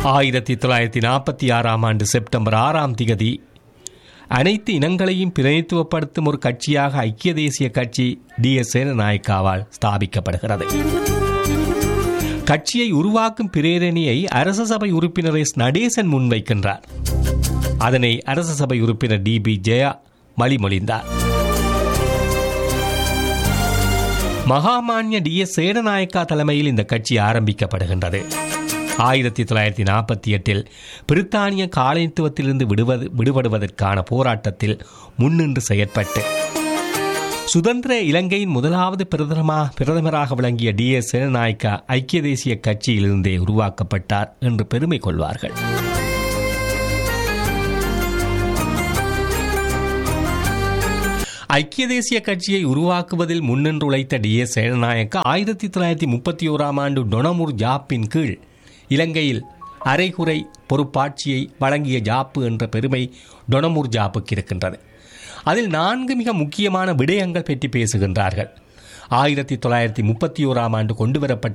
ஆயிரத்தி தொள்ளாயிரத்தி நாற்பத்தி ஆறாம் ஆண்டு செப்டம்பர் ஆறாம் திகதி அனைத்து இனங்களையும் பிரதிநிதித்துவப்படுத்தும் ஒரு கட்சியாக ஐக்கிய தேசிய கட்சி டி எஸ் சேனநாயக்காவால் ஸ்தாபிக்கப்படுகிறது கட்சியை உருவாக்கும் பிரேரணியை அரச சபை உறுப்பினர் எஸ் நடேசன் முன்வைக்கின்றார் அதனை அரச சபை உறுப்பினர் டி பி ஜெயா வழிமொழிந்தார் மகாமான்ய டி எஸ் சேனநாயக்கா தலைமையில் இந்த கட்சி ஆரம்பிக்கப்படுகின்றது ஆயிரத்தி தொள்ளாயிரத்தி நாற்பத்தி எட்டில் பிரித்தானிய காலனித்துவத்திலிருந்து விடுவது விடுபடுவதற்கான போராட்டத்தில் முன்னின்று செயற்பட்டு சுதந்திர இலங்கையின் முதலாவது பிரதமா பிரதமராக விளங்கிய டி எஸ் சேனநாயக்கா ஐக்கிய தேசிய கட்சியிலிருந்தே உருவாக்கப்பட்டார் என்று பெருமை கொள்வார்கள் ஐக்கிய தேசிய கட்சியை உருவாக்குவதில் முன்னின்று உழைத்த டி எஸ் சேனநாயக்கா ஆயிரத்தி தொள்ளாயிரத்தி முப்பத்தி ஓராம் ஆண்டு டொனமுர் ஜாப்பின் கீழ் இலங்கையில் அரைகுறை பொறுப்பாட்சியை வழங்கிய ஜாப்பு என்ற பெருமை டொனமுர் ஜாப்புக்கு இருக்கின்றது அதில் நான்கு மிக முக்கியமான விடயங்கள் பற்றி பேசுகின்றார்கள் ஆயிரத்தி தொள்ளாயிரத்தி முப்பத்தி ஓராம் ஆண்டு கொண்டுவரப்பட்ட